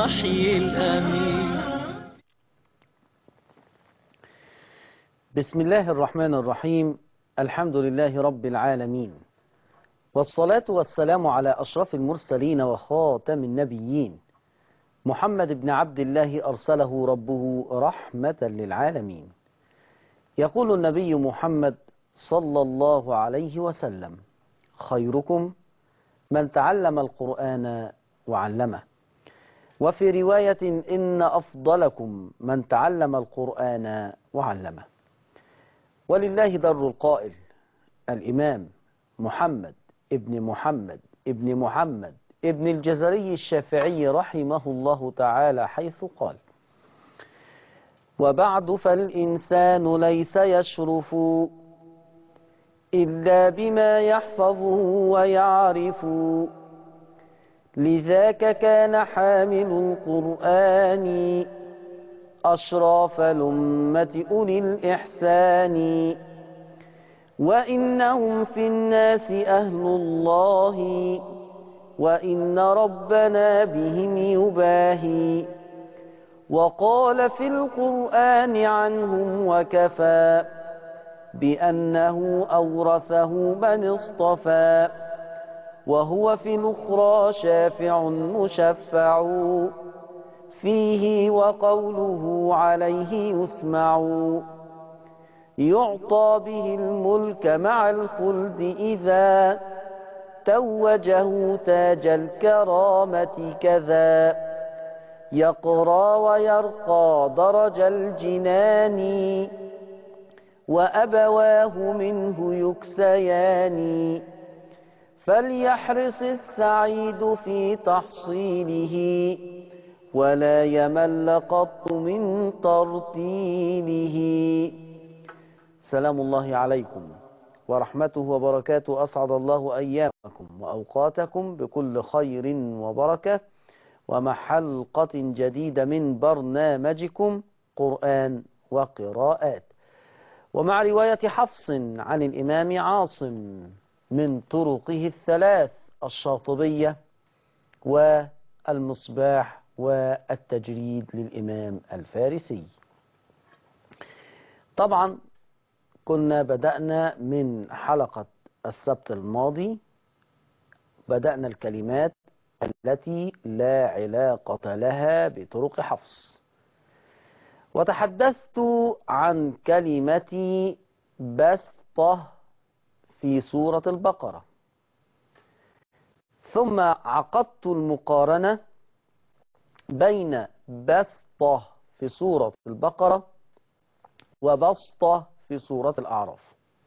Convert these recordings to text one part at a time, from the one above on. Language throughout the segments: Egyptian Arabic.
الوحي الأمين بسم الله الرحمن الرحيم الحمد لله رب العالمين والصلاة والسلام على أشرف المرسلين وخاتم النبيين محمد بن عبد الله أرسله ربه رحمة للعالمين يقول النبي محمد صلى الله عليه وسلم خيركم من تعلم القرآن وعلمه وفي رواية إن أفضلكم من تعلم القرآن وعلمه ولله در القائل الإمام محمد ابن محمد ابن محمد ابن الجزري الشافعي رحمه الله تعالى حيث قال وبعد فالإنسان ليس يشرف إلا بما يحفظه ويعرف لذاك كان حامل القرآن أشراف الأمة أولي الإحسان وإنهم في الناس أهل الله وإن ربنا بهم يباهي وقال في القرآن عنهم وكفى بأنه أورثه من اصطفى وهو في الأخرى شافع مشفع فيه وقوله عليه يسمع يعطى به الملك مع الخلد إذا توجه تاج الكرامة كذا يقرى ويرقى درج الجنان وأبواه منه يكسيان فليحرص السعيد في تحصيله ولا يمل قط من ترتيله سلام الله عليكم ورحمته وبركاته أسعد الله أيامكم وأوقاتكم بكل خير وبركة ومع حلقة جديدة من برنامجكم قرآن وقراءات ومع رواية حفص عن الإمام عاصم من طرقه الثلاث الشاطبية والمصباح والتجريد للإمام الفارسي طبعا كنا بدأنا من حلقة السبت الماضي بدأنا الكلمات التي لا علاقة لها بطرق حفص وتحدثت عن كلمة بسطة في سورة البقرة ثم عقدت المقارنة بين بسطة في سورة البقرة وبسطة في سورة الأعراف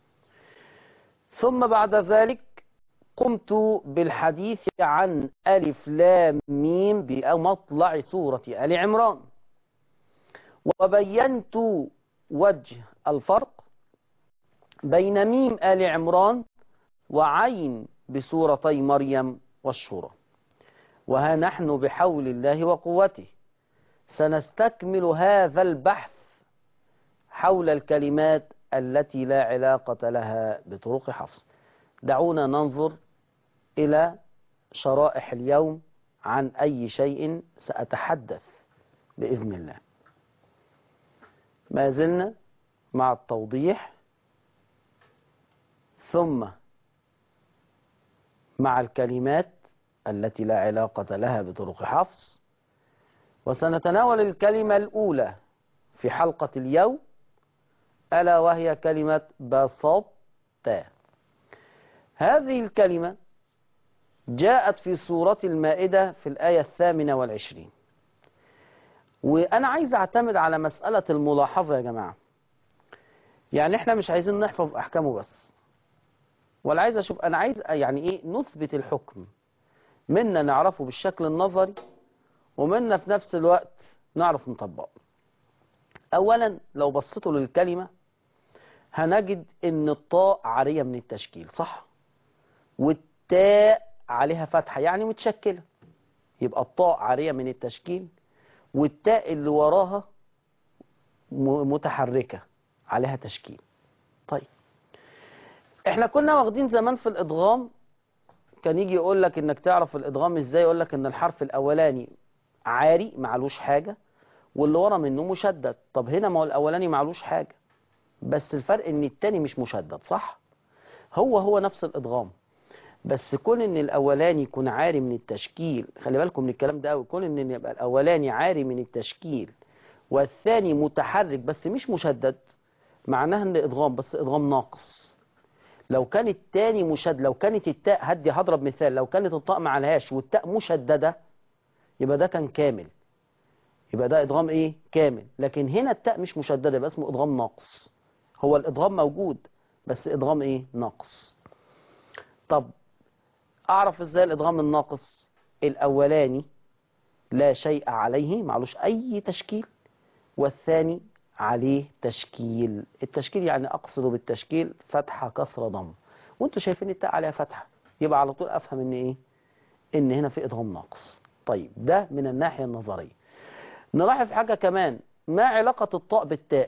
ثم بعد ذلك قمت بالحديث عن ألف لام ميم بمطلع سورة آل عمران وبينت وجه الفرق بين ميم آل عمران وعين بسورتي مريم والشورى وها نحن بحول الله وقوته سنستكمل هذا البحث حول الكلمات التي لا علاقة لها بطرق حفص دعونا ننظر إلى شرائح اليوم عن أي شيء سأتحدث بإذن الله ما زلنا مع التوضيح ثم مع الكلمات التي لا علاقة لها بطرق حفص وسنتناول الكلمة الأولى في حلقة اليوم ألا وهي كلمة بسطة هذه الكلمة جاءت في سورة المائدة في الآية الثامنة والعشرين وأنا عايز أعتمد على مسألة الملاحظة يا جماعة يعني احنا مش عايزين نحفظ أحكامه بس ولا عايز أشوف أنا عايز يعني إيه نثبت الحكم منا نعرفه بالشكل النظري ومنا في نفس الوقت نعرف نطبقه أولا لو بصيتوا للكلمة هنجد ان الطاء عارية من التشكيل صح والتاء عليها فتحة يعني متشكلة يبقى الطاء عارية من التشكيل والتاء اللي وراها متحركة عليها تشكيل طيب احنا كنا واخدين زمان في الادغام كان يجي يقول لك انك تعرف الادغام ازاي يقول لك ان الحرف الاولاني عاري معلوش حاجة واللي ورا منه مشدد طب هنا ما هو الاولاني معلوش حاجة بس الفرق ان التاني مش مشدد صح هو هو نفس الادغام بس كون ان الاولاني يكون عاري من التشكيل خلي بالكم من الكلام ده قوي كون ان يبقى الاولاني عاري من التشكيل والثاني متحرك بس مش مشدد معناها ان ادغام بس ادغام ناقص لو كان التاني مشدد لو كانت التاء هدي هضرب مثال لو كانت الطاء ما عليهاش والتاء مشدده يبقى ده كان كامل يبقى ده ادغام ايه كامل لكن هنا التاء مش مشدده يبقى اسمه ادغام ناقص هو الادغام موجود بس ادغام ايه ناقص طب اعرف ازاي الادغام الناقص الاولاني لا شيء عليه معلوش اي تشكيل والثاني عليه تشكيل التشكيل يعني اقصد بالتشكيل فتحه كسره ضم وانتوا شايفين التاء عليها فتحه يبقى على طول افهم ان ايه ان هنا في ادغام ناقص طيب ده من الناحيه النظريه نلاحظ حاجه كمان ما علاقه الطاء بالتاء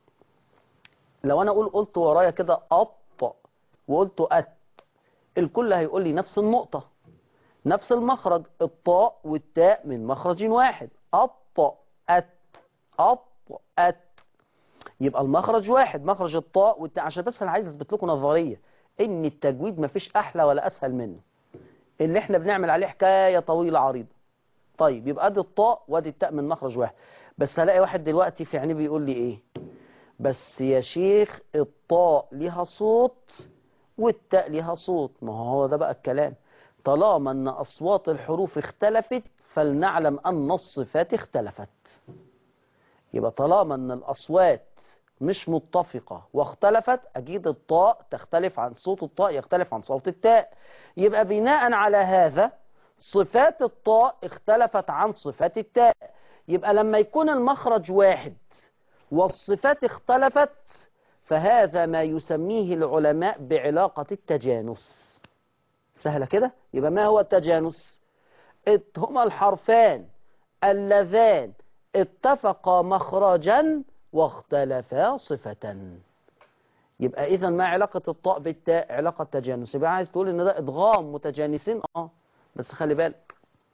لو انا اقول قلت ورايا كده أط وقلت أت الكل هيقول لي نفس النقطة نفس المخرج الطاء والتاء من مخرج واحد أط أت أط أت يبقى المخرج واحد مخرج الطاء والتاء عشان بس انا عايز اثبت لكم نظريه ان التجويد مفيش احلى ولا اسهل منه اللي احنا بنعمل عليه حكايه طويله عريضه طيب يبقى ادي الطاء وادي التاء من مخرج واحد بس هلاقي واحد دلوقتي في عينيه بيقول لي ايه بس يا شيخ الطاء ليها صوت والتاء ليها صوت ما هو ده بقى الكلام طالما ان اصوات الحروف اختلفت فلنعلم ان الصفات اختلفت يبقى طالما ان الاصوات مش متفقة واختلفت اكيد الطاء تختلف عن صوت الطاء يختلف عن صوت التاء يبقى بناء على هذا صفات الطاء اختلفت عن صفات التاء يبقى لما يكون المخرج واحد والصفات اختلفت فهذا ما يسميه العلماء بعلاقة التجانس سهلة كده يبقى ما هو التجانس هما الحرفان اللذان اتفقا مخرجا واختلفا صفة يبقى اذا ما علاقة الطاء بالتاء علاقة تجانس يبقى عايز تقول ان ده ادغام متجانسين اه بس خلي بالك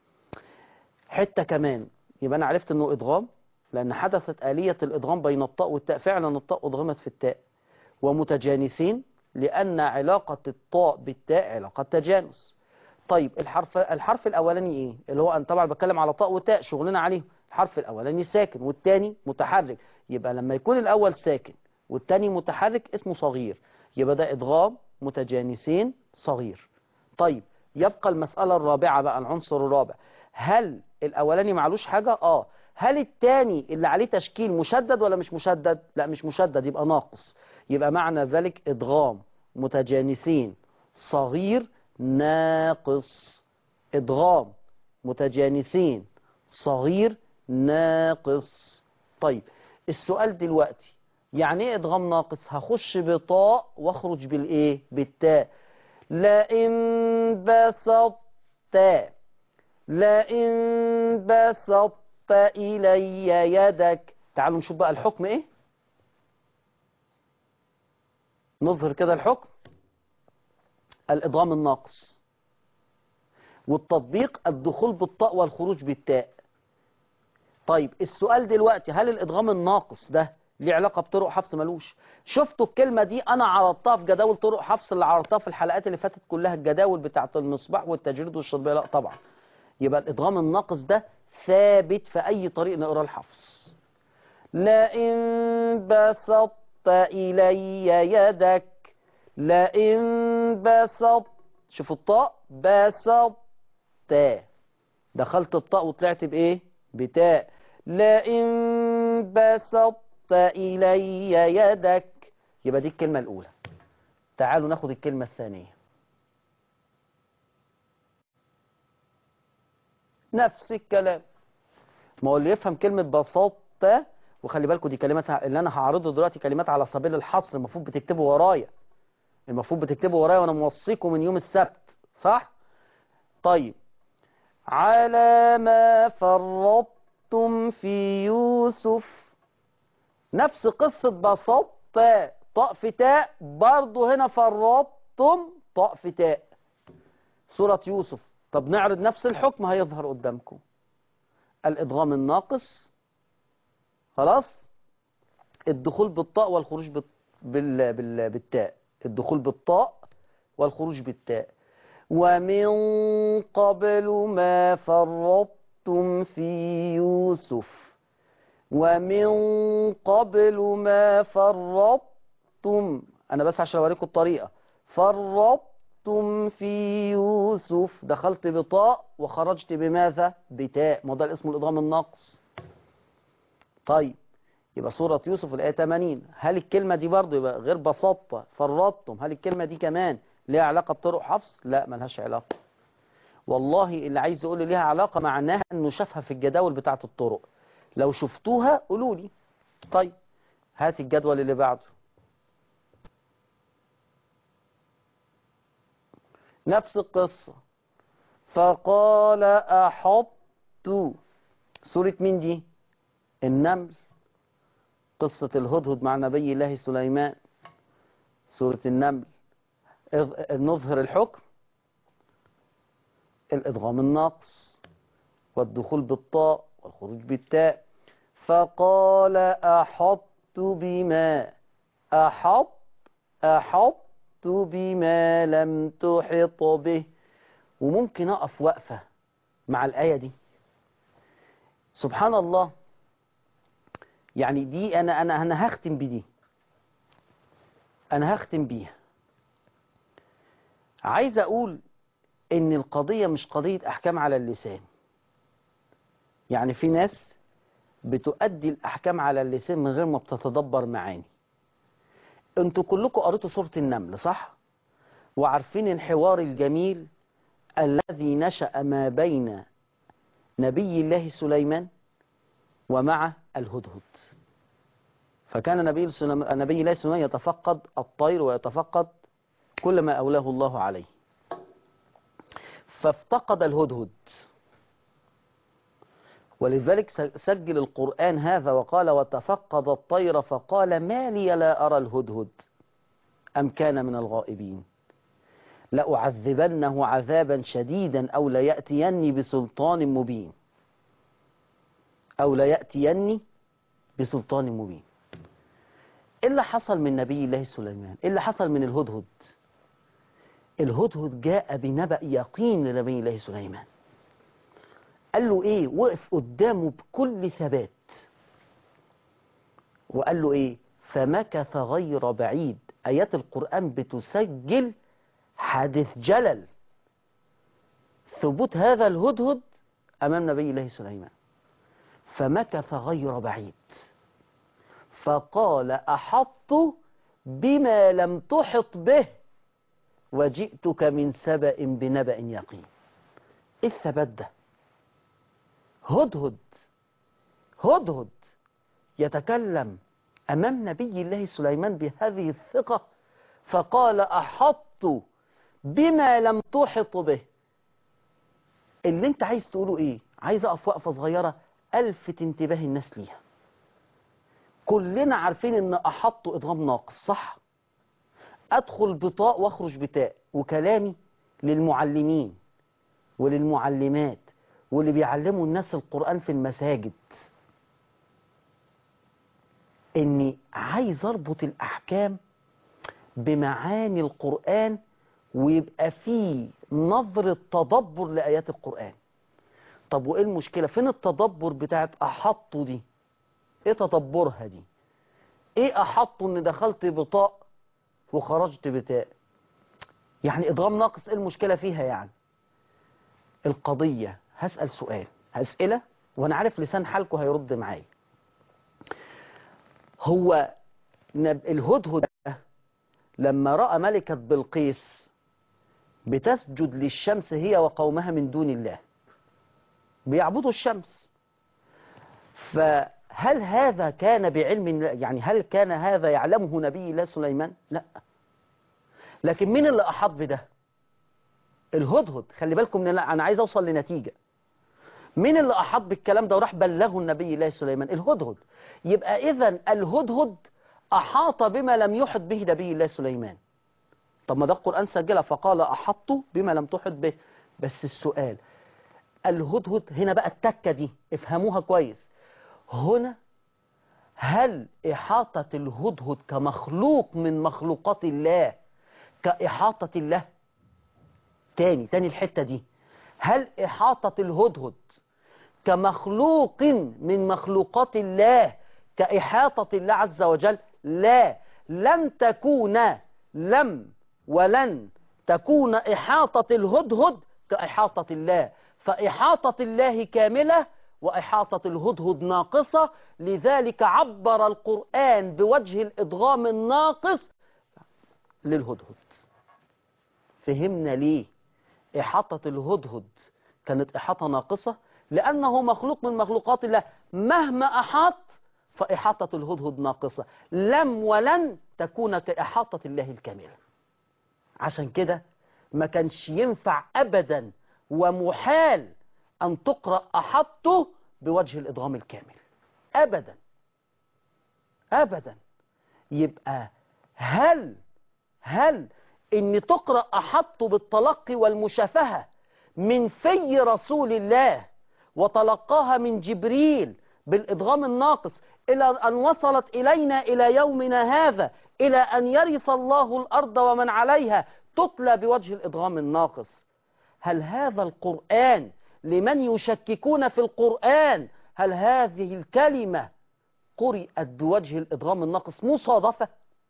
حتة كمان يبقى انا عرفت انه ادغام لان حدثت آلية الادغام بين الطاء والتاء فعلا الطاء ادغمت في التاء ومتجانسين لان علاقة الطاء بالتاء علاقة تجانس طيب الحرف الحرف الاولاني ايه اللي هو انا طبعا بتكلم على طاء وتاء شغلنا عليه الحرف الاولاني ساكن والتاني متحرك يبقى لما يكون الاول ساكن والتاني متحرك اسمه صغير يبقى ده ادغام متجانسين صغير طيب يبقى المسألة الرابعة بقى العنصر الرابع هل الاولاني معلوش حاجة اه هل التاني اللي عليه تشكيل مشدد ولا مش مشدد لا مش مشدد يبقى ناقص يبقى معنى ذلك ادغام متجانسين صغير ناقص ادغام متجانسين صغير ناقص طيب السؤال دلوقتي يعني ايه ادغام ناقص هخش بطاء واخرج بالايه بالتاء لئن بسطت لئن بسطت الي يدك تعالوا نشوف بقى الحكم ايه نظهر كده الحكم الادغام الناقص والتطبيق الدخول بالطاء والخروج بالتاء طيب السؤال دلوقتي هل الادغام الناقص ده ليه علاقه بطرق حفص ملوش شفتوا الكلمه دي انا عرضتها في جداول طرق حفص اللي عرضتها في الحلقات اللي فاتت كلها الجداول بتاعه المصباح والتجريد والشطبيه لا طبعا يبقى الادغام الناقص ده ثابت في اي طريق نقرا الحفص لئن بسطت الي يدك لئن بسطت شوف الطاء بسطت دخلت الطاء وطلعت بايه بتاء لئن بسطت إلي يدك يبقى دي الكلمة الأولى تعالوا ناخد الكلمة الثانية نفس الكلام ما هو اللي يفهم كلمة بسطت وخلي بالكم دي كلمات اللي أنا هعرضه دلوقتي كلمات على سبيل الحصر المفروض بتكتبوا ورايا المفروض بتكتبوا ورايا وأنا موصيكم من يوم السبت صح؟ طيب على ما فرطتم في يوسف نفس قصة بسط طاء في تاء برضه هنا فرطتم طاء في تاء سورة يوسف طب نعرض نفس الحكم هيظهر قدامكم الإدغام الناقص خلاص الدخول بالطاء والخروج بال... بال... بال... بالتاء الدخول بالطاء والخروج بالتاء ومن قبل ما فرطتم في يوسف ومن قبل ما فرطتم أنا بس عشان أوريكم الطريقة فرطتم في يوسف دخلت بطاء وخرجت بماذا بتاء ما ده اسمه الإضغام الناقص طيب يبقى سورة يوسف الآية 80 هل الكلمة دي برضه يبقى غير بساطة فرطتم هل الكلمة دي كمان ليها علاقة بطرق حفص لا ملهاش علاقة والله اللي عايز يقول لي ليها علاقة معناها انه شافها في الجداول بتاعة الطرق لو شفتوها قولوا لي طيب هات الجدول اللي بعده نفس القصة فقال أحط سورة مين دي النمل قصة الهدهد مع نبي الله سليمان سورة النمل إذ- نظهر الحكم الإدغام الناقص والدخول بالطاء والخروج بالتاء فقال أحط بما أحط أحط بما لم تحط به وممكن أقف وقفة مع الآية دي سبحان الله يعني دي أنا أنا أنا هختم بدي أنا هختم بيها عايز أقول إن القضية مش قضية أحكام على اللسان يعني في ناس بتؤدي الأحكام على اللسان من غير ما بتتدبر معاني انتوا كلكم قريتوا سورة النمل صح؟ وعارفين الحوار الجميل الذي نشأ ما بين نبي الله سليمان ومع الهدهد فكان نبي سليمان نبي الله سليمان يتفقد الطير ويتفقد كل ما أولاه الله عليه فافتقد الهدهد ولذلك سجل القرآن هذا وقال وتفقد الطير فقال ما لي لا أرى الهدهد أم كان من الغائبين لأعذبنه عذابا شديدا أو ليأتيني بسلطان مبين أو ليأتيني بسلطان مبين إيه اللي حصل من نبي الله سليمان إيه اللي حصل من الهدهد الهدهد جاء بنبأ يقين لنبي الله سليمان قال له ايه وقف قدامه بكل ثبات وقال له ايه فمكث غير بعيد ايات القرآن بتسجل حادث جلل ثبوت هذا الهدهد امام نبي الله سليمان فمكث غير بعيد فقال احط بما لم تحط به وجئتك من سبأ بنبأ يقين ايه الثبات ده هدهد هدهد يتكلم أمام نبي الله سليمان بهذه الثقة فقال أحط بما لم تحط به اللي انت عايز تقوله ايه عايز اقف وقفة صغيرة ألفت انتباه الناس ليها كلنا عارفين ان أحط إضغام ناقص صح أدخل بطاء واخرج بتاء وكلامي للمعلمين وللمعلمات واللي بيعلموا الناس القرآن في المساجد اني عايز اربط الاحكام بمعاني القرآن ويبقى فيه نظرة تدبر لآيات القرآن طب وايه المشكلة فين التدبر بتاعت احطوا دي ايه تدبرها دي ايه احطوا ان دخلت بطاء وخرجت بتاء يعني ادغام ناقص ايه المشكلة فيها يعني القضية هسأل سؤال هسألة وانا عارف لسان حالكم هيرد معايا هو نب... الهدهد ده لما رأى ملكة بلقيس بتسجد للشمس هي وقومها من دون الله بيعبدوا الشمس فهل هذا كان بعلم يعني هل كان هذا يعلمه نبي الله سليمان لا لكن مين اللي أحط بده الهدهد خلي بالكم من انا عايز اوصل لنتيجة مين اللي احط بالكلام ده وراح بلغه النبي الله سليمان الهدهد يبقى اذا الهدهد احاط بما لم يحط به نبي الله سليمان طب ما ده القرآن سجلها فقال احط بما لم تحط به بس السؤال الهدهد هنا بقى التكة دي افهموها كويس هنا هل إحاطة الهدهد كمخلوق من مخلوقات الله كإحاطة الله تاني تاني الحتة دي هل إحاطة الهدهد كمخلوق من مخلوقات الله كإحاطة الله عز وجل لا لم تكون لم ولن تكون إحاطة الهدهد كإحاطة الله فإحاطة الله كاملة وإحاطة الهدهد ناقصة لذلك عبر القرآن بوجه الإدغام الناقص للهدهد فهمنا ليه إحاطة الهدهد كانت إحاطة ناقصة لأنه مخلوق من مخلوقات الله مهما أحاط فإحاطة الهدهد ناقصة لم ولن تكون كإحاطة الله الكاملة عشان كده ما كانش ينفع أبدا ومحال أن تقرأ أحطه بوجه الإدغام الكامل أبدا أبدا يبقى هل هل إن تقرأ أحطه بالتلقي والمشافهة من في رسول الله وتلقاها من جبريل بالإدغام الناقص إلى أن وصلت إلينا إلى يومنا هذا إلى أن يرث الله الأرض ومن عليها تتلى بوجه الإدغام الناقص هل هذا القرآن لمن يشككون في القرآن هل هذه الكلمة قرئت بوجه الإدغام الناقص مصادفة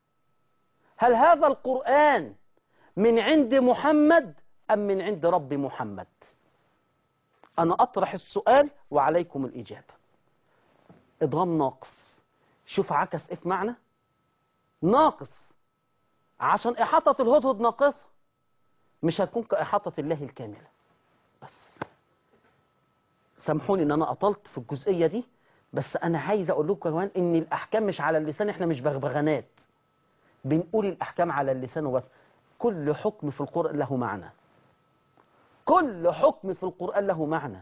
هل هذا القرآن من عند محمد أم من عند رب محمد أنا أطرح السؤال وعليكم الإجابة إدغام ناقص شوف عكس إيه في معنى ناقص عشان إحاطة الهدهد ناقصة مش هتكون كإحاطة الله الكاملة بس سامحوني ان انا اطلت في الجزئية دي بس انا عايز اقول لكم كمان ان الاحكام مش على اللسان احنا مش بغبغانات بنقول الاحكام على اللسان وبس كل حكم في القرآن له معنى كل حكم في القرآن له معنى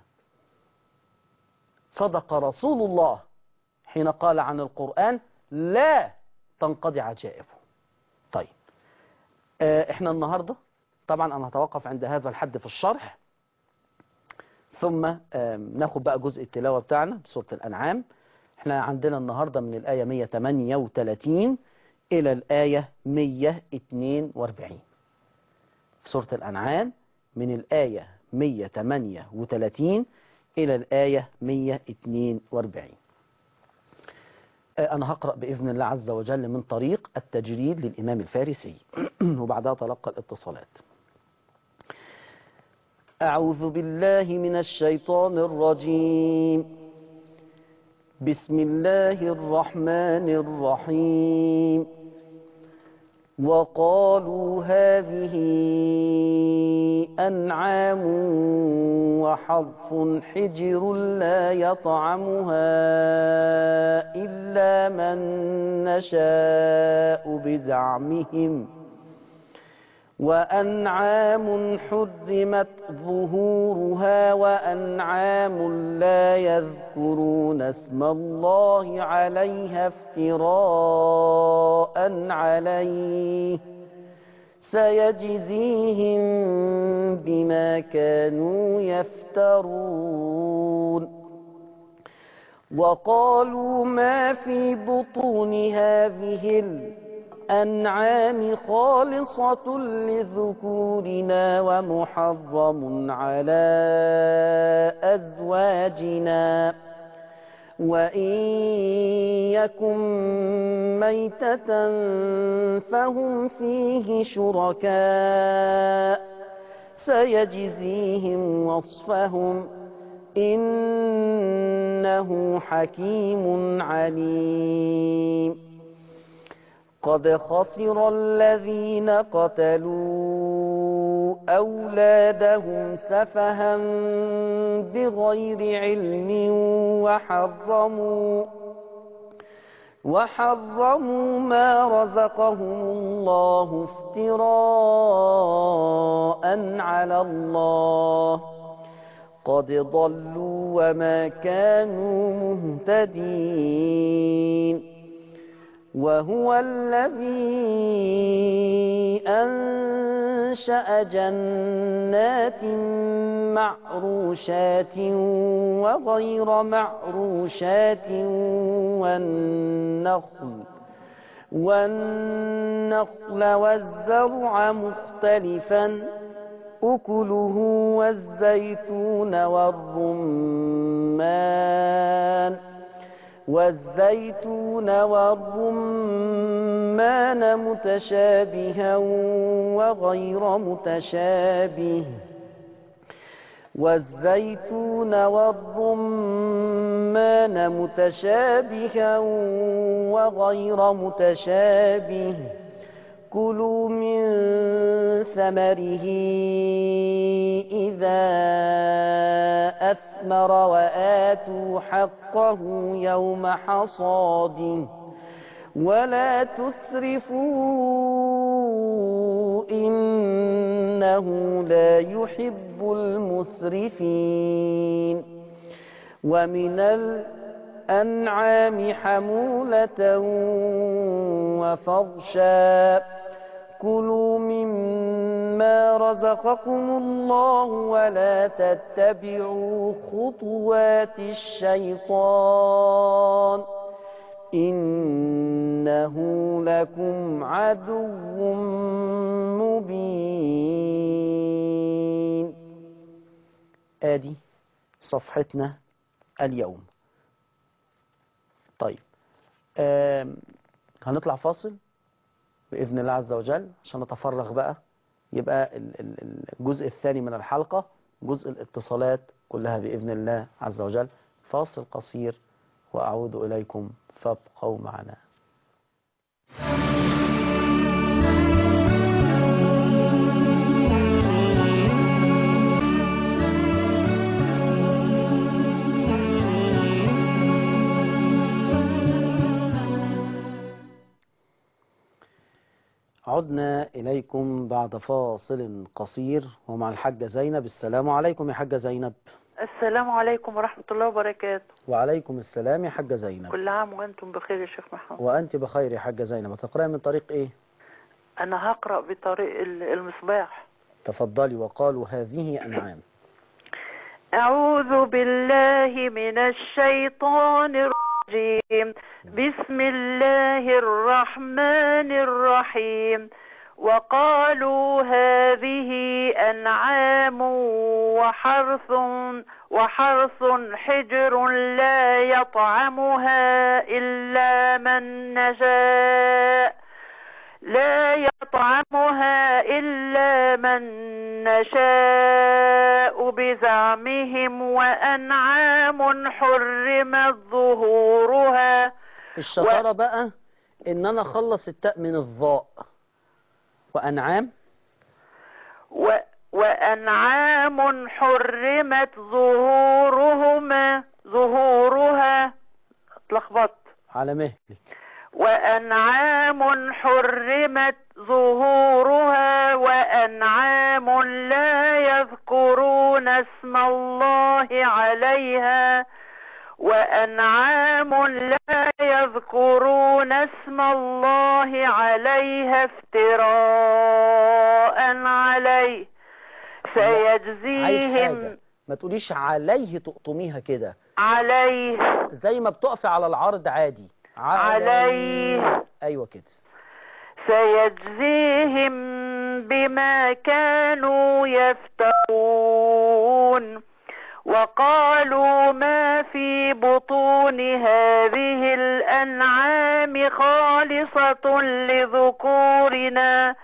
صدق رسول الله حين قال عن القرآن لا تنقضي عجائبه طيب اه احنا النهاردة طبعا انا هتوقف عند هذا الحد في الشرح ثم ناخد بقى جزء التلاوة بتاعنا بسورة الأنعام احنا عندنا النهاردة من الآية 138 إلى الآية 142 في سورة الأنعام من الآية 138 إلى الآية 142 أنا هقرأ بإذن الله عز وجل من طريق التجريد للإمام الفارسي وبعدها تلقى الاتصالات أعوذ بالله من الشيطان الرجيم بسم الله الرحمن الرحيم وقالوا هذه أنعام وحرف حجر لا يطعمها إلا من نشاء بزعمهم وأنعام حرمت ظهورها وأنعام لا يذكرون اسم الله عليها افتراء عليه سيجزيهم بما كانوا يفترون وقالوا ما في بطون هذه الأرض الأنعام خالصة لذكورنا ومحرم على أزواجنا وإن يكن ميتة فهم فيه شركاء سيجزيهم وصفهم إنه حكيم عليم قد خسر الذين قتلوا أولادهم سفها بغير علم وحرموا وحرموا ما رزقهم الله افتراء على الله قد ضلوا وما كانوا مهتدين وهو الذي أنشأ جنات معروشات وغير معروشات والنخل والنخل والزرع مختلفا أكله والزيتون والرمان والزيتون والرمان متشابها وغير متشابه والزيتون والرمان متشابها وغير متشابه كلوا من ثمره إذا أثمر وآتوا حقه يوم حصاده ولا تسرفوا إنه لا يحب المسرفين ومن الأنعام حمولة وفرشا كلوا مما رزقكم الله ولا تتبعوا خطوات الشيطان إنه لكم عدو مبين آدي صفحتنا اليوم طيب آم، هنطلع فاصل بإذن الله عز وجل عشان نتفرغ بقى يبقى ال- ال- الجزء الثاني من الحلقة جزء الاتصالات كلها بإذن الله عز وجل فاصل قصير وأعود إليكم فابقوا معنا عدنا إليكم بعد فاصل قصير ومع الحاجة زينب السلام عليكم يا حاجة زينب السلام عليكم ورحمة الله وبركاته وعليكم السلام يا حاجة زينب كل عام وأنتم بخير يا شيخ محمد وأنت بخير يا حاجة زينب تقرأي من طريق إيه أنا هقرأ بطريق ال- المصباح تفضلي وقالوا هذه أنعام أعوذ بالله من الشيطان الرجيم بسم الله الرحمن الرحيم وقالوا هذه أنعام وحرث وحرث حجر لا يطعمها إلا من نشاء لا يطعمها إلا من نشاء بزعمهم وأنعام حرمت ظهورها الشطارة بقى إن أنا أخلص التاء من الظاء وأنعام و وأنعام حرمت ظهورهما ظهورها اتلخبطت على مهلك وأنعام حرمت ظهورها وأنعام لا يذكرون اسم الله عليها وأنعام لا يذكرون اسم الله عليها افتراء عليه عايز سيجزيهم حاجة ما تقوليش عليه تقطميها كده عليه زي ما بتقفي على العرض عادي عليه. أيوة كده سيجزيهم بما كانوا يفترون وقالوا ما في بطون هذه الأنعام خالصة لذكورنا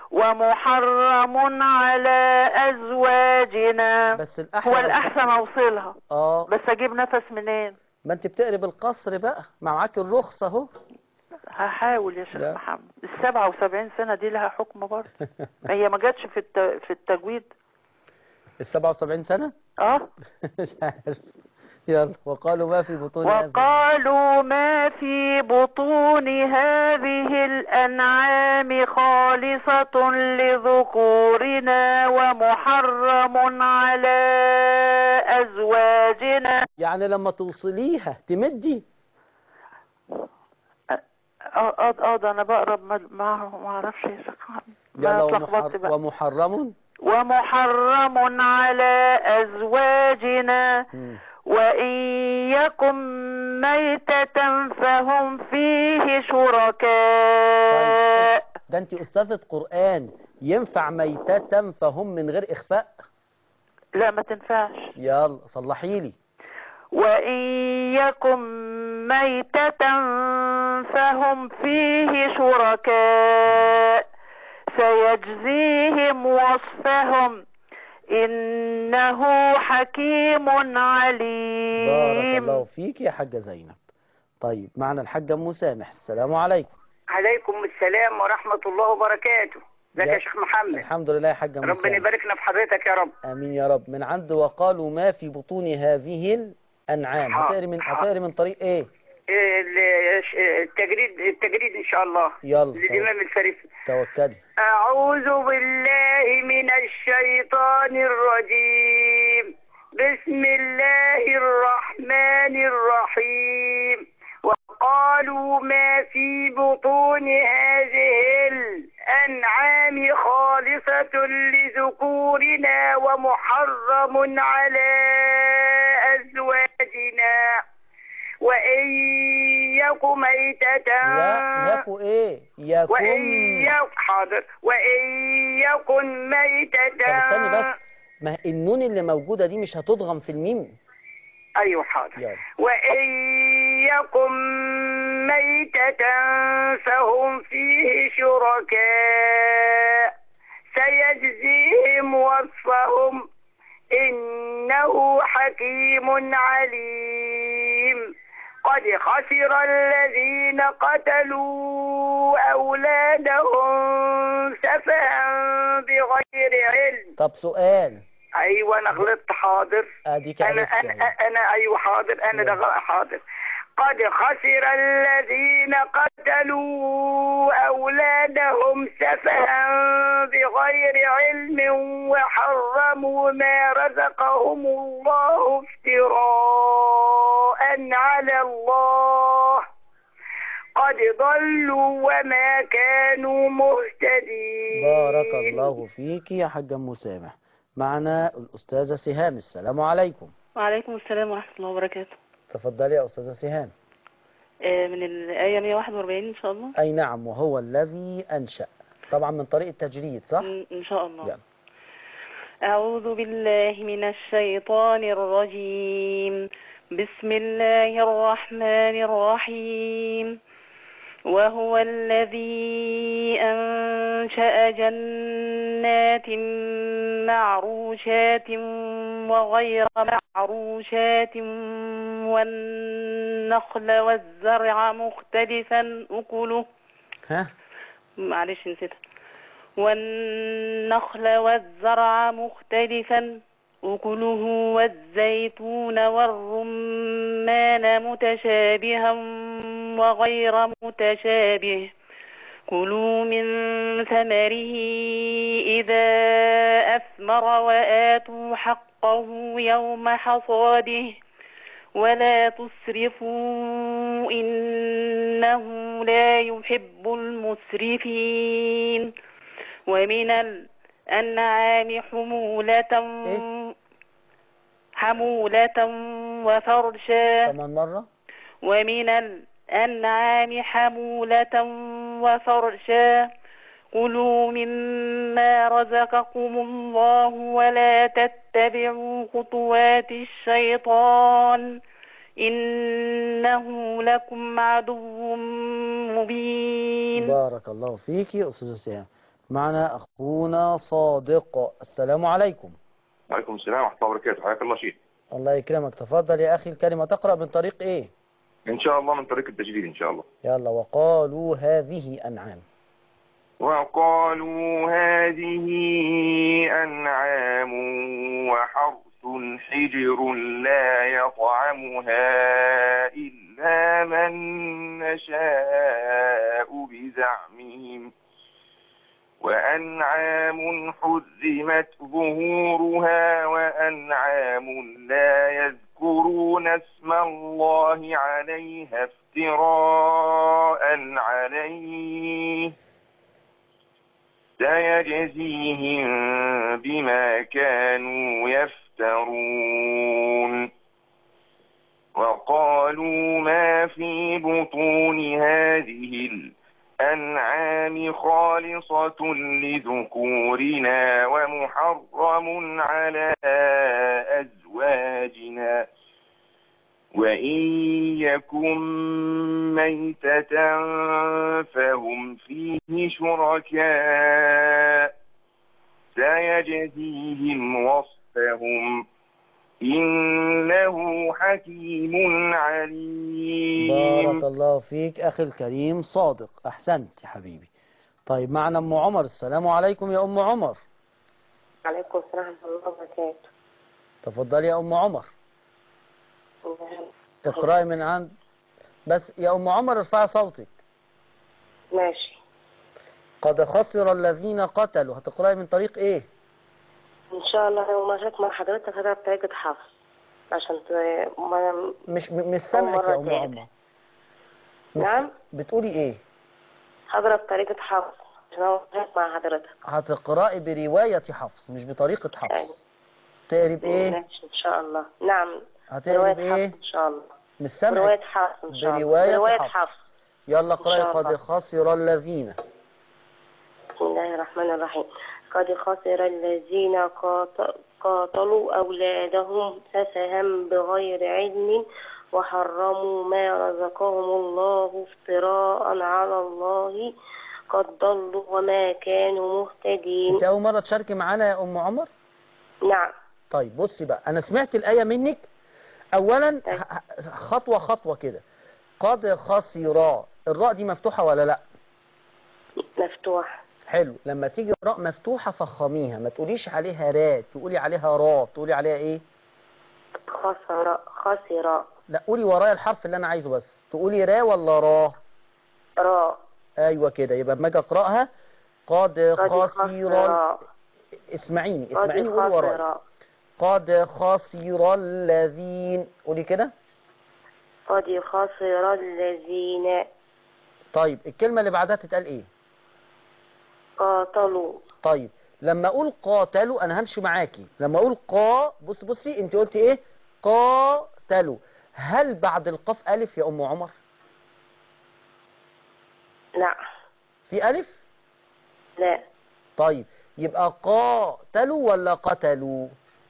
ومحرم على أزواجنا بس الأحلى هو الأحسن أوصلها اه بس أجيب نفس منين ما انت بتقري بالقصر بقى ما معاك الرخصة اهو هحاول يا شيخ لا. محمد السبعة وسبعين سنة دي لها حكم برضه هي ما جاتش في الت... في التجويد ال 77 سنة اه مش عارف يلا وقالوا ما في بطون هذه وقالوا ما في بطون هذه الأنعام خالصة لذكورنا ومحرم على أزواجنا يعني لما توصليها تمدي اه اه اه ده انا بقرا ما ما ما اعرفش يا شيخ ما يلا اتلخبطت ومحر... بقى ومحرم ومحرم على ازواجنا مم. وإن يكن ميتة فهم فيه شركاء ده انت استاذة قرآن ينفع ميتة فهم من غير اخفاء لا ما تنفعش يلا صلحي لي وإن يكن ميتة فهم فيه شركاء سيجزيهم وصفهم إنه حكيم عليم بارك الله فيك يا حاجة زينب طيب معنا الحاجة ام مسامح السلام عليكم عليكم السلام ورحمة الله وبركاته ازيك يا- يا شيخ محمد الحمد لله يا حاجة ام ربنا مسامح يبارك لنا في حضرتك يا رب امين يا رب من عند وقالوا ما في بطون هذه الانعام حاضر. هتقري من هتقري من طريق ايه إيه ال- ش- التجريد التجريد ان شاء الله يلا للامام الفارسي توكلي أعوذ بالله من الشيطان الرجيم بسم الله الرحمن الرحيم وقالوا ما في بطون هذه الأنعام خالصة لذكورنا ومحرم على أزواجنا وإن يك ميتة لا يكو ايه يكن وإن يك حاضر وإن يكن ميتة طب استني بس ما النون اللي موجودة دي مش هتضغم في الميم أيوة حاضر يلا وإن يكن ميتة فهم فيه شركاء سيجزيهم وصفهم إنه حكيم عليم قد خسر الذين قتلوا أولادهم سفها بغير علم طب سؤال أيوة أنا غلطت حاضر اديك أنا عرفت أنا أهو. أنا أيوة حاضر أنا ده غلط حاضر قد خسر الذين قتلوا أولادهم سفها بغير علم وحرموا ما رزقهم الله افتراء على الله قد ضلوا وما كانوا مهتدين بارك الله فيك يا حاجة ام مسامح معنا الأستاذة سهام السلام عليكم وعليكم السلام ورحمة الله وبركاته تفضلي يا أستاذة سهام آه، من الآية 141 إن شاء الله أي نعم وهو الذي أنشأ طبعا من طريق التجريد صح؟ إن إن شاء الله يلا. أعوذ بالله من الشيطان الرجيم بسم الله الرحمن الرحيم وهو الذي أنشأ جنات معروشات وغير معروشات والنخل والزرع مختلفا أكله ها؟ معلش نسيتها والنخل والزرع مختلفا أكله والزيتون والرمان متشابها وغير متشابه كلوا من ثمره إذا أثمر وآتوا حقه يوم حصاده ولا تسرفوا إنه لا يحب المسرفين ومن الأنعام حمولة حمولة وفرشا كمان مرة ومن الأنعام حمولة وفرشا كلوا مما رزقكم الله ولا تتبعوا خطوات الشيطان إنه لكم عدو مبين بارك الله فيك يا أستاذة سهام معنا أخونا صادق السلام عليكم وعليكم السلام ورحمة الله وبركاته حياك الله شيخ الله يكرمك تفضل يا أخي الكلمة تقرأ من طريق إيه إن شاء الله من طريق التجديد إن شاء الله يلا وقالوا هذه أنعام وقالوا هذه أنعام وحرث حجر لا يطعمها إلا من نشاء بزعمهم وأنعام حرمت ظهورها وأنعام لا يذكرون يذكرون اسم الله عليها افتراء عليه سيجزيهم بما كانوا يفترون وقالوا ما في بطون هذه الأنعام خالصة لذكورنا ومحرم على أزواجنا وإن يكن ميتة فهم فيه شركاء سيجزيهم وصفهم إنه حكيم عليم بارك الله فيك أخي الكريم صادق أحسنت يا حبيبي طيب معنا أم عمر السلام عليكم يا أم عمر عليكم السلام ورحمة الله وبركاته تفضلي يا أم عمر اقرأي من عند بس يا أم عمر ارفعي صوتك ماشي قد خسر الذين قتلوا هتقرأي من طريق إيه إن شاء الله لو مشيت مع حضرتك هتبقى بطريقة حفظ عشان ت... ما... مش م- مش سامعك يا مرة أم تاني. عمر نعم بتقولي إيه هضرب طريقة حفظ عشان أنا مشيت مع حضرتك هتقرأي برواية حفص مش بطريقة حفص تقري بإيه ماشي إن شاء الله نعم هتقري رواية بإيه حفظ إن شاء الله مش سامعك رواية حفظ إن شاء الله برواية رواية حفص. حفظ يلا اقرأي شاء قد الله. خسر الذين بسم الله الرحمن الرحيم قد خسر الذين قات- قاتلوا أولادهم سفها بغير علم وحرموا ما رزقهم الله افتراء على الله قد ضلوا وما كانوا مهتدين انت اول مرة تشاركي معانا يا ام عمر نعم طيب بصي بقى انا سمعت الآية منك اولا طيب. ه- ه- خطوة خطوة كده قد خسر الراء دي مفتوحة ولا لا مفتوح حلو لما تيجي راء مفتوحة فخميها ما تقوليش عليها را تقولي عليها را تقولي عليها ايه خسر خسر لا قولي ورايا الحرف اللي انا عايزه بس تقولي را ولا را راء ايوه كده يبقى اما اجي اقراها قد قد خسر خسر اسمعيني قد اسمعيني قولي ورايا خسر قد خسر الذين قولي كده قد خسر الذين طيب الكلمة اللي بعدها تتقال ايه قاتلوا طيب لما اقول قاتلوا انا همشي معاكي لما اقول قا بص بصي انت قلت ايه قاتلوا هل بعد القاف الف يا ام عمر لا في الف لا طيب يبقى قاتلوا ولا قتلوا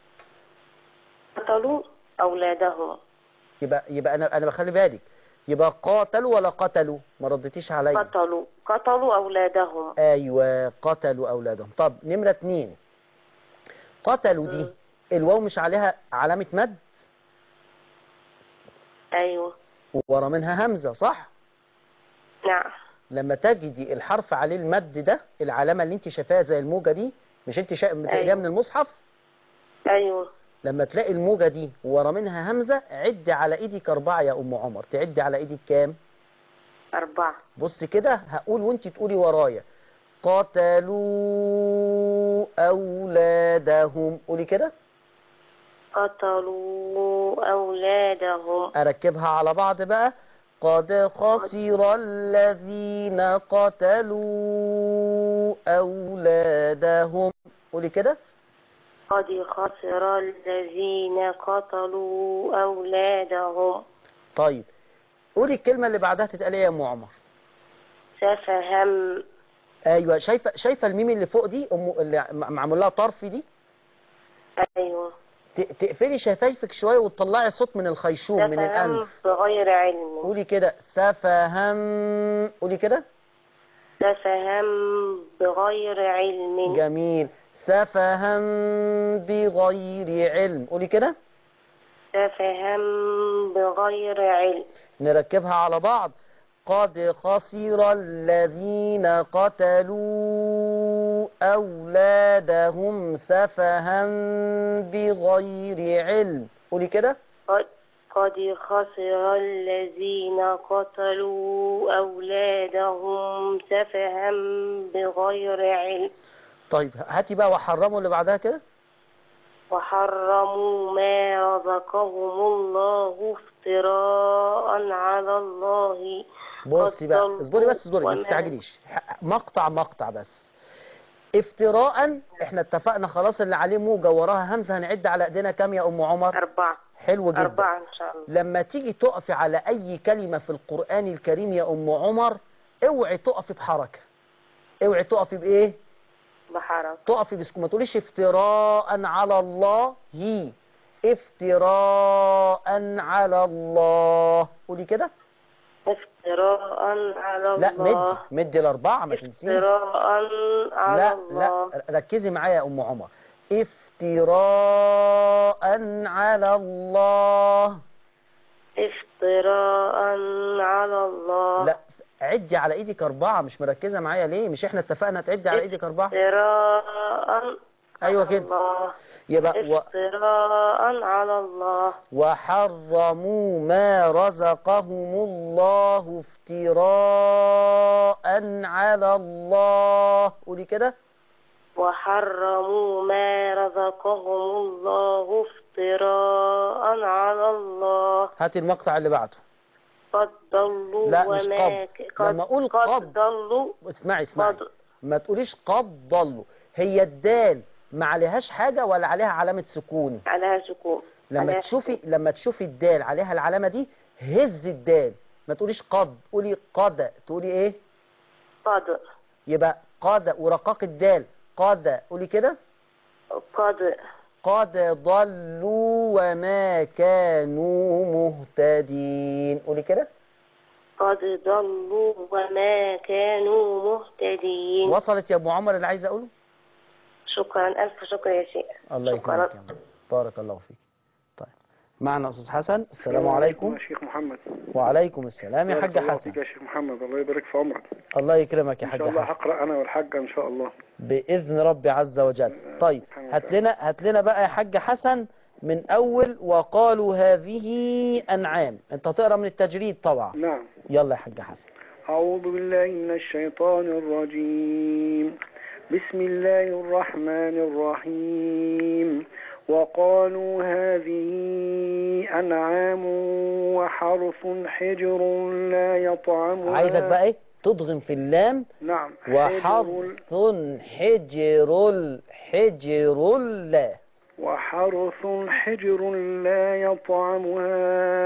قتلوا أولادهم يبقى يبقى انا انا بخلي بالك يبقى قاتلوا ولا قتلوا ما ردتيش عليا قتلوا قتلوا أولادهم ايوه قتلوا اولادهم طب نمرة اتنين قتلوا دي الواو مش عليها علامة مد أيوه ورا منها همزة صح نعم لما تجدي الحرف عليه المد ده العلامة اللي انت شايفاها زي الموجة دي مش انت شا... بتقريها أيوة. من المصحف أيوه لما تلاقي الموجة دي ورا منها همزة عد على ايدك اربعة يا ام عمر تعدي على ايدك كام أربعة بص كده هقول وانت تقولي ورايا قتلوا اولادهم قولي كده قتلوا أولادهم اركبها على بعض بقى قد خسر الذين قتلوا اولادهم قولي كده قد خسر الذين قتلوا أولادهم طيب قولي الكلمة اللي بعدها تتقال ايه يا ام عمر سفهم ايوه شايفه شايفه الميم اللي فوق دي ام اللي م- معمول لها طرف دي أيوه ت- تقفلي شفايفك شويه وتطلعي صوت من الخيشوم من سفهم الانف بغير علم قولي كده سفهم قولي كده سفهم بغير علم جميل سفهم بغير علم قولي كده سفهم بغير علم نركبها على بعض قد خسر الذين قتلوا أولادهم سفها بغير علم قولي كده قد قد خسر الذين قتلوا أولادهم سفها بغير علم طيب هاتي بقى وحرموا اللي بعدها كده وحرموا ما رزقهم الله افتراء على الله بصي بقى قد اصبري بس اصبري ما وما- تستعجليش ح- مقطع مقطع بس افتراء احنا اتفقنا خلاص اللي عليه موجة وراها همزة هنعد على ايدينا كام يا ام عمر أربعة حلو جدا أربعة إن شاء الله لما تيجي تقفي على اي كلمة في القرآن الكريم يا ام عمر اوعي تقفي بحركة اوعي تقفي بايه بحركة تقفي بسكون ما تقوليش افتراء على الله هي افتراء على الله قولي كده افتراء على لا الله مدي مدي الاربعه ما تنسيش افتراء على لا الله لا ركزي معايا يا ام عمر افتراء على الله افتراء على الله لا عدي على ايدك اربعه مش مركزه معايا ليه مش احنا اتفقنا تعدي على ايدك اربعه افتراء ايوه على كده الله يبقى و... افتراء على الله وحرموا ما رزقهم الله افتراء على الله قولي كده وحرموا ما رزقهم الله افتراء على الله هاتي المقطع اللي بعده قد ضلوا لا، مش وما قد. ك- لما أقول قد. قد ضلوا اسمعي اسمعي قد ما تقوليش قد ضلوا هي الدال ما عليهاش حاجة ولا عليها علامة سكون عليها سكون لما عليها تشوفي لما تشوفي الدال عليها العلامة دي هز الدال ما تقوليش قد قولي قد تقولي ايه قد يبقى قد ورقاق الدال قد قولي كده قد قد ضلوا وما كانوا مهتدين قولي كده قد ضلوا وما كانوا مهتدين وصلت يا ابو عمر اللي عايز اقوله شكرا ألف شكر يا شيخ الله شكرا. يكرمك يا عم. بارك الله فيك طيب معنا استاذ حسن السلام يا عليكم شيخ محمد وعليكم السلام يا بارك حاج الله حسن فيك يا شيخ محمد الله يبارك في عمرك الله يكرمك يا ان حاج شاء الله حسن هقرا انا والحاجه ان شاء الله باذن ربي عز وجل طيب هات لنا هات لنا بقى يا حاج حسن من اول وقالوا هذه انعام انت هتقرا من التجريد طبعا نعم يلا يا حاج حسن أعوذ بالله من الشيطان الرجيم بسم الله الرحمن الرحيم وقالوا هذه أنعام وحرث حجر لا يطعمها عايزك بقى ايه تضغم في اللام نعم حجر وحرث حجر حجر لا وحرث حجر لا يطعمها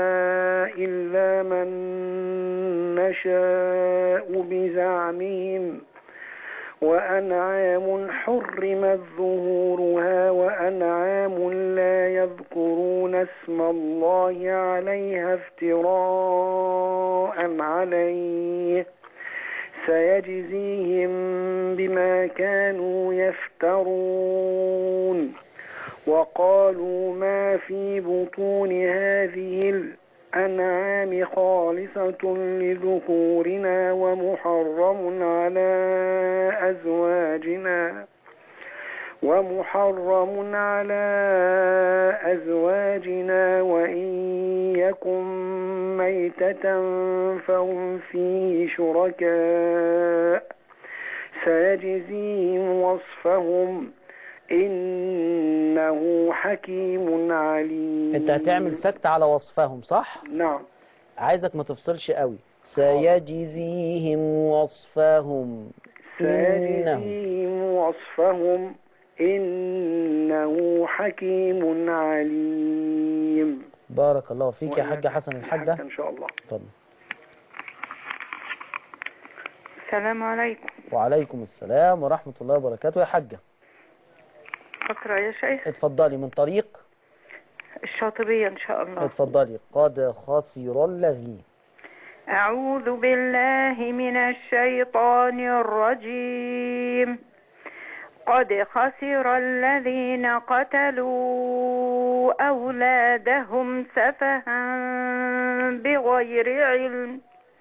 إلا من نشاء بزعمهم وأنعام حرمت ظهورها وأنعام لا يذكرون اسم الله عليها افتراء عليه سيجزيهم بما كانوا يفترون وقالوا ما في بطون هذه الأنعام خالصة لذكورنا ومحرم على أزواجنا ومحرم على أزواجنا وإن يكن ميتة فهم فيه شركاء سيجزيهم وصفهم إنه حكيم عليم انت هتعمل سكت على وصفهم صح نعم عايزك ما تفصلش قوي سيجزيهم وصفهم إنه سيجزيهم وصفهم إنه حكيم عليم بارك الله فيك يا حاج حسن الحاجة إن شاء الله اتفضل السلام عليكم وعليكم السلام ورحمة الله وبركاته يا حاجة اقرا يا شيخ اتفضلي من طريق الشاطبية ان شاء الله اتفضلي قد خسر الذي أعوذ بالله من الشيطان الرجيم قد خسر الذين قتلوا أولادهم سفها بغير علم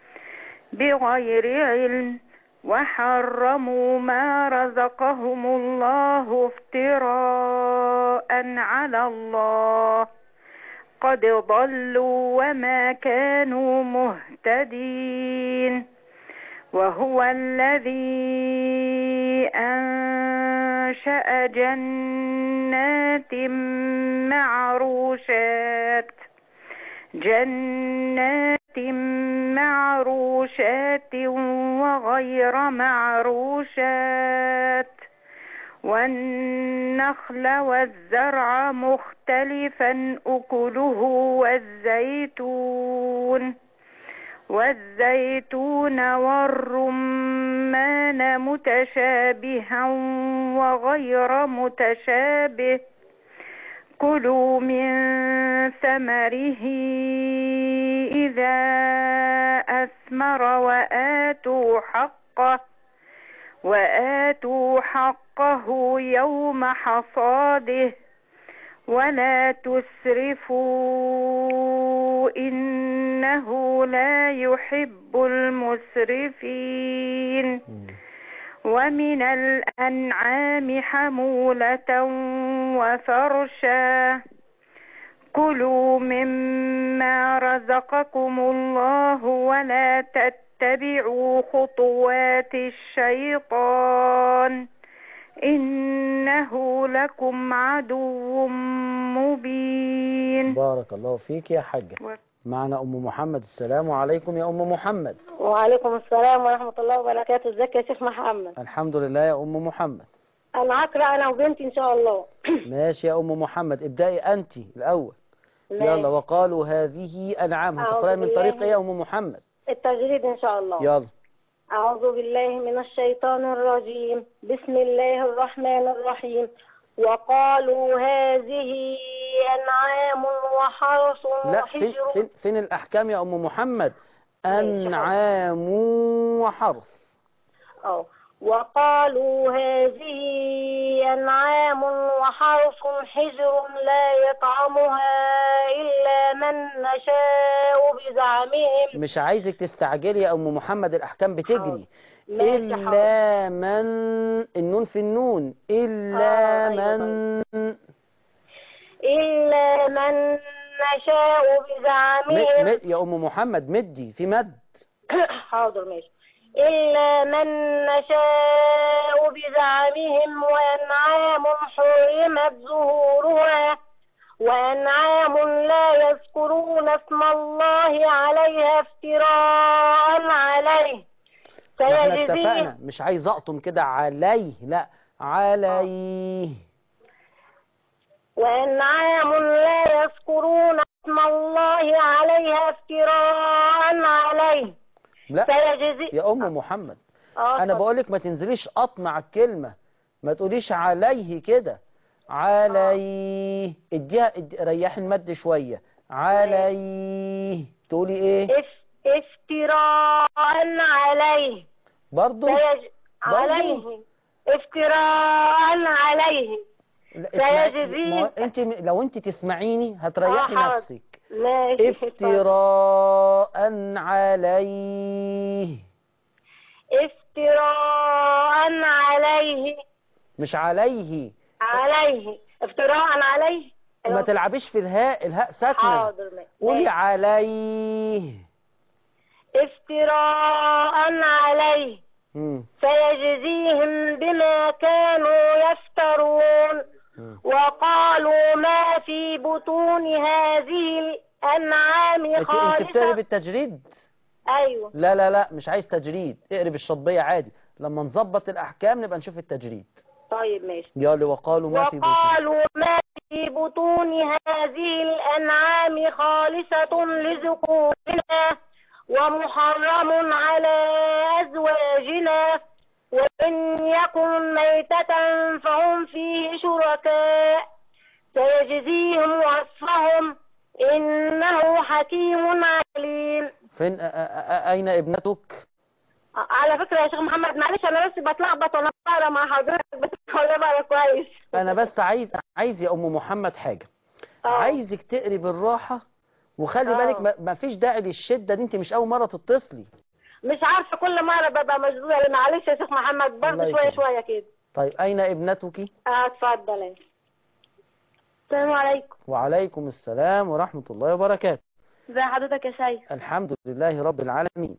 بغير علم وحرموا ما رزقهم الله افتراء على الله قد ضلوا وما كانوا مهتدين وهو الذي أنشأ جنات معروشات جنات معروشات وغير معروشات والنخل والزرع مختلفا أكله والزيتون والزيتون والرمان متشابها وغير متشابه كلوا من ثمره إذا أثمر وآتوا حقه وآتوا حقه يوم حصاده ولا تسرفوا إنه لا يحب المسرفين ومن الأنعام حمولة وفرشا كلوا مما رزقكم الله ولا تتبعوا خطوات الشيطان إنه لكم عدو مبين بارك الله فيك يا حاجة معنا أم محمد السلام عليكم يا أم محمد وعليكم السلام ورحمة الله وبركاته ازيك يا شيخ محمد الحمد لله يا أم محمد أنا هقرأ أنا وبنتي إن شاء الله ماشي يا أم محمد ابدأي أنت الأول يلا وقالوا هذه أنعام أعوذ هتقرأي من بالله طريق إيه يا أم محمد التجريد إن شاء الله يلا أعوذ بالله من الشيطان الرجيم بسم الله الرحمن الرحيم وقالوا هذه أنعام وحرث لا فين, وحجر فين, فين الأحكام يا أم محمد أنعام وحرث أو وقالوا هذه أنعام وحرث حجر لا يطعمها إلا من نشاء بزعمهم مش عايزك تستعجلي يا أم محمد الأحكام بتجري ماشي إلا من النون في النون إلا آه، أيوة من إلا من نشاء م... بزعمهم م... يا أم محمد مدي في مد حاضر ماشي إلا من نشاء بزعمهم وأنعام حرمت ظهورها وأنعام لا يذكرون اسم الله عليها افتراء عليه ما احنا سيجزيهم اتفقنا مش عايز أقطم كده عليه لا عليه وأنعام لا يذكرون اسم الله عليها افتراء عليه لا سيجزي يا أم محمد آه، أنا اتفضل. بقولك ما تنزليش قطم على الكلمة ما تقوليش عليه كده عليه اديها ادي... ريحي المد شوية عليه تقولي ايه اف... افتراء عليه برضو سيج... برضو؟ عليه افتراء عليه لا، اسمعي- سيجزيه. ما هو انت لو انت تسمعيني هتريحي آه، حاضر. نفسك ماشي افتراء عليه افتراء عليه مش عليه عليه افتراء عليه ما تلعبيش في الهاء الهاء ساكنة حاضر ماشي. قولي عليه افتراء عليه مم. سيجزيهم بما كانوا يفترون مم. وقالوا ما في بطون هذه الأنعام انت انت بتقري خالصة بالتجريد أيوة لا لا لا مش عايز تجريد اقري بالشطبية عادي لما نظبط الأحكام نبقى نشوف التجريد طيب ماشي يلا وقالوا ما في بطون وقالوا ما في بطون هذه الأنعام خالصة لذكورنا ومحرم على أزواجنا وإن يكن ميتة فهم فيه شركاء سيجزيهم وصفهم إنه حكيم عليم فين أ- أ- أ- أين ابنتك على فكرة يا شيخ محمد معلش أنا بس بتلخبط وأنا بقرا مع حضرتك بس ولا بقرا كويس أنا بس عايز عايز يا أم محمد حاجة آه. عايزك تقري بالراحة وخلي آه. بالك ما- ما فيش داعي للشدة دي انت مش أول مرة تتصلي مش عارفة كل مرة ببقى مشغولة معلش يا شيخ محمد الله برضه شوية يكرمك. شوية كده طيب أين ابنتك اه اتفضل انت. السلام عليكم وعليكم السلام ورحمة الله وبركاته ازي حضرتك يا سيد الحمد لله رب العالمين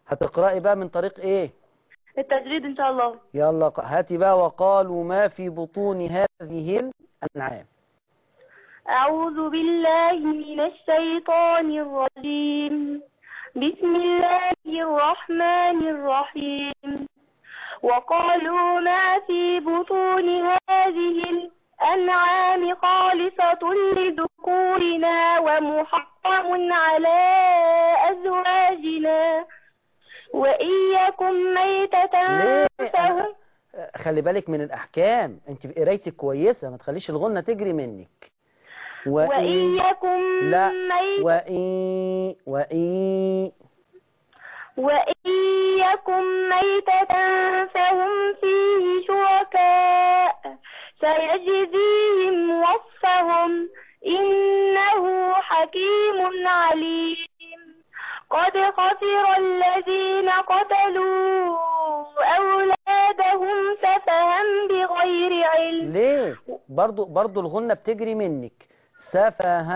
هتقرأي بقى من طريق ايه التجريد إن شاء الله يلا ق- هاتي بقى وقالوا ما في بطون هذه الأنعام أعوذ بالله من الشيطان الرجيم بسم الله الرحمن الرحيم وقالوا ما في بطون هذه الأنعام خالصة لذكورنا ومحرم على أزواجنا وإن يكن ميتة ليه؟ فهو خلي بالك من الأحكام انت قرايتك كويسة ما تخليش الغنة تجري منك وإن يكن لا ميتة وإن وإن وإن يكن ميتة فهم فيه شركاء سيجزيهم وصفهم إنه حكيم عليم قد خسر الذين قتلوا أولادهم سفها بغير علم ليه برضو برضو الغنة بتجري منك سفها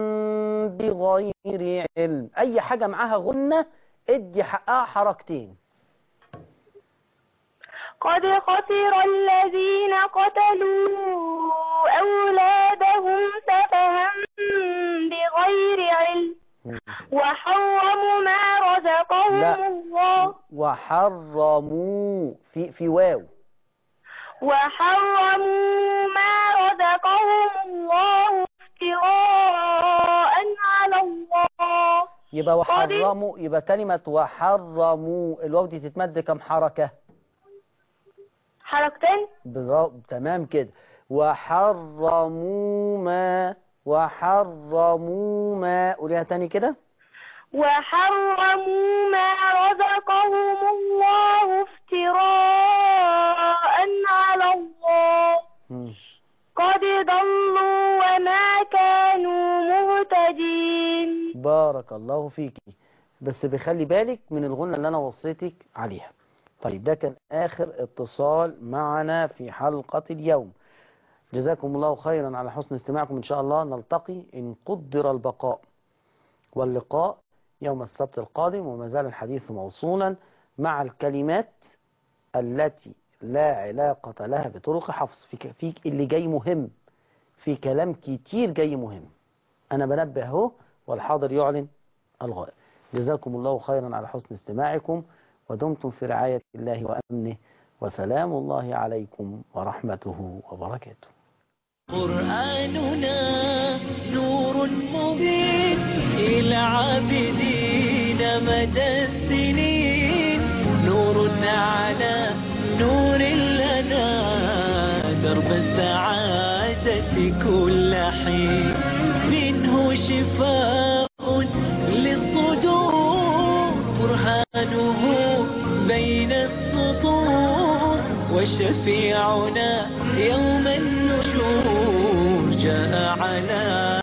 بغير علم أي حاجة معاها غنة ادي حقها حركتين قد خسر الذين قتلوا أولادهم سفها بغير علم وحرموا ما رزقهم لا. الله وحرموا في في واو وحرموا ما رزقهم الله افتراء على الله يبقى وحرموا يبقى كلمة وحرموا الواو دي تتمد كم حركة حركتين بالظبط تمام كده وحرموا ما وحرموا ما قوليها تاني كده وحرموا ما رزقهم الله افتراء على الله مم. قد ضلوا وما كانوا مهتدين بارك الله فيكي بس بخلي بالك من الغنة اللي أنا وصيتك عليها طيب ده كان آخر اتصال معنا في حلقة اليوم جزاكم الله خيرا على حسن استماعكم إن شاء الله نلتقي إن قدر البقاء واللقاء يوم السبت القادم وما زال الحديث موصولا مع الكلمات التي لا علاقة لها بطرق حفظ في, في اللي جاي مهم في كلام كتير جاي مهم أنا بنبه اهو والحاضر يعلن الغائب جزاكم الله خيرا على حسن استماعكم ودمتم في رعاية الله وأمنه وسلام الله عليكم ورحمته وبركاته قرآننا نور مبين إلى عابدين مدى السنين نور على نور لنا درب السعادة كل حين منه شفاء للصدور برهانه بين السطور وشفيعنا يوم النشور جاء على